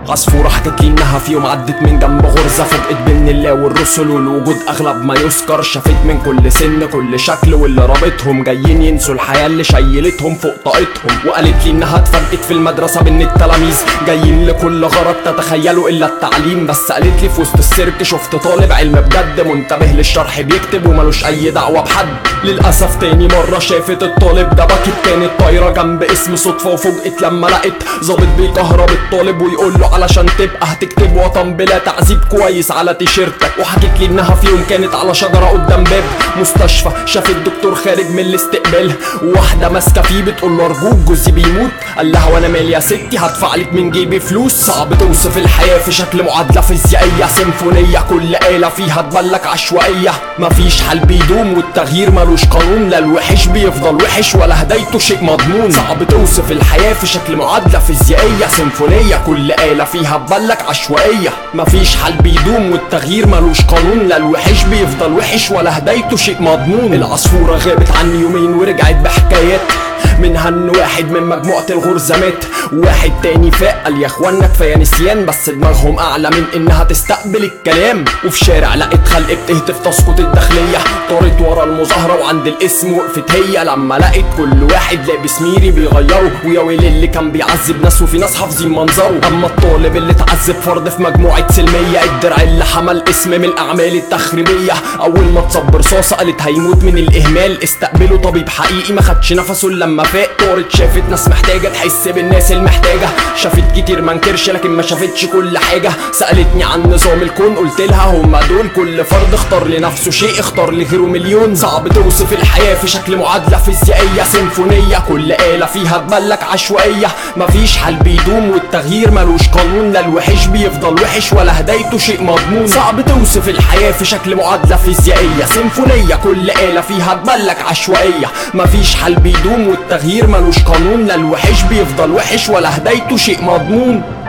عصفورة حكت لي انها في يوم عدت من جنب غرزة فوجئت بان الله والرسل والوجود اغلب ما يذكر شافت من كل سن كل شكل واللي رابطهم جايين ينسوا الحياة اللي شيلتهم فوق طاقتهم وقالت لي انها اتفاجئت في المدرسة بان التلاميذ جايين لكل غرض تتخيلوا الا التعليم بس قالت لي في وسط السيرك شفت طالب علم بجد منتبه للشرح بيكتب وملوش اي دعوة بحد للاسف تاني مرة شافت الطالب ده باكت كانت طايرة جنب اسم صدفة وفوجئت لما لقت ظابط بيكهرب الطالب ويقول له علشان تبقى هتكتب وطن بلا تعذيب كويس على تيشيرتك وحكت لي انها في يوم كانت على شجرة قدام باب مستشفى شافت دكتور خارج من الاستقبال واحدة ماسكة فيه بتقول له ارجوك جوزي بيموت قال لها وانا مالي يا ستي هدفع لك من جيبي فلوس صعب توصف الحياة في شكل معادلة فيزيائية سيمفونية كل آلة فيها تبلك عشوائية مفيش حل بيدوم والتغيير ملوش قانون لا الوحش بيفضل وحش ولا هدايته شيء مضمون صعب توصف الحياة في شكل معادلة فيزيائية سيمفونية كل آلة فيها تبلك عشوائية مفيش حل بيدوم والتغيير ملوش قانون لا الوحش بيفضل وحش ولا هدايته شيء مضمون العصفورة غابت عني يومين ورجعت بحكايات منها ان واحد من مجموعة الغرزة مات واحد تاني فاق قال يا اخوانا كفاية نسيان بس دماغهم اعلى من انها تستقبل الكلام وفي شارع لقيت خلق بتهتف تسقط الداخلية طارت ورا المظاهرة وعند الاسم وقفت هي لما لقيت كل واحد لابس ميري بيغيره ويا ويل اللي كان بيعذب ناس وفي ناس حافظين منظره اما الطالب اللي اتعذب فرد في مجموعة سلمية الدرع اللي حمل اسم من الاعمال التخريبية اول ما اتصب رصاصة قالت هيموت من الاهمال استقبله طبيب حقيقي ما خدش نفسه إلا لما فاق طارت شافت ناس محتاجة تحس بالناس المحتاجة شافت كتير منكرش لكن ما شافتش كل حاجة سألتني عن نظام الكون قلت لها هما دول كل فرد اختار لنفسه شيء اختار لغيره مليون صعب توصف الحياة في شكل معادلة فيزيائية سيمفونية كل آلة فيها تبلك عشوائية مفيش حل بيدوم والتغيير ملوش قانون لا الوحش بيفضل وحش ولا هدايته شيء مضمون صعب توصف الحياة في شكل معادلة فيزيائية سيمفونية كل آلة فيها تبلك عشوائية مفيش حل بيدوم والتغيير ملوش قانون لا الوحش بيفضل وحش ولا هدايته شيء مضمون